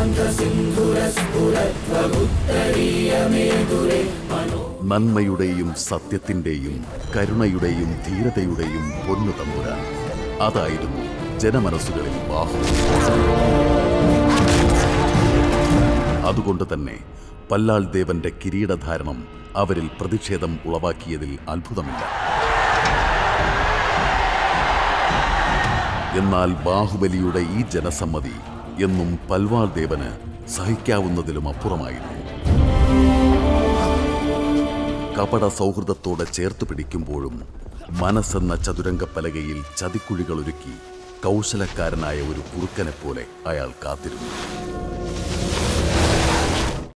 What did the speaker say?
നന്മയുടെയും സത്യത്തിന്റെയും കരുണയുടെയും ധീരതയുടെയും പൊന്നു തമ്പുരാൻ അതായിരുന്നു ജനമനസ്സുകളിൽ ബാഹു അതുകൊണ്ട് തന്നെ പല്ലാൾ ദേവന്റെ കിരീടധാരണം അവരിൽ പ്രതിഷേധം ഉളവാക്കിയതിൽ അത്ഭുതമില്ല എന്നാൽ ബാഹുബലിയുടെ ഈ ജനസമ്മതി എന്നും പൽവാൾ ദേവന് സഹിക്കാവുന്നതിലും അപ്പുറമായിരുന്നു കപട സൗഹൃദത്തോടെ ചേർത്ത് പിടിക്കുമ്പോഴും മനസ്സെന്ന ചതുരംഗപ്പലകയിൽ ചതിക്കുഴികളൊരുക്കി കൗശലക്കാരനായ ഒരു കുറുക്കനെ പോലെ അയാൾ കാത്തിരുന്നു